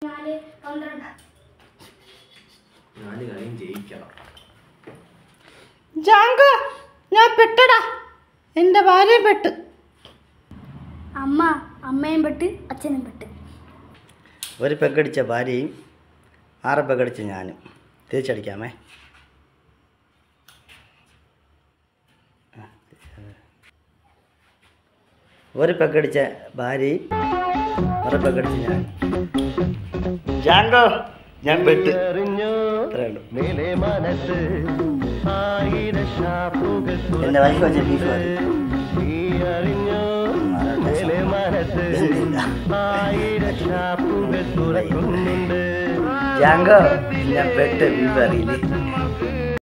നാല് പന്ത്രണ്ട് നാല് കളിയും ജയിക്കണം ജാങ്ക ഞാൻ പെട്ടടാ എൻ്റെ ഭാര്യ പെട്ട് അമ്മ അമ്മയും പെട്ട് അച്ഛനും പെട്ട് ഒരു പെക്കടിച്ച ഭാര്യയും ആറ് പെക്കടിച്ച ഞാനും തിരിച്ചടിക്കാമേ ഒരു പെക്കടിച്ച ഭാര്യയും ഒരു പെക്കടിച്ച ഞാൻ ജാങ്കോ ഞാൻ പെട്ട് ഇത്രേ ഉള്ളൂ എൻ്റെ വൈഫ് വെച്ച ബീഫ് മതി ജാങ്കോ ഞാൻ പെട്ട് ബീഫ് അറിയില്ലേ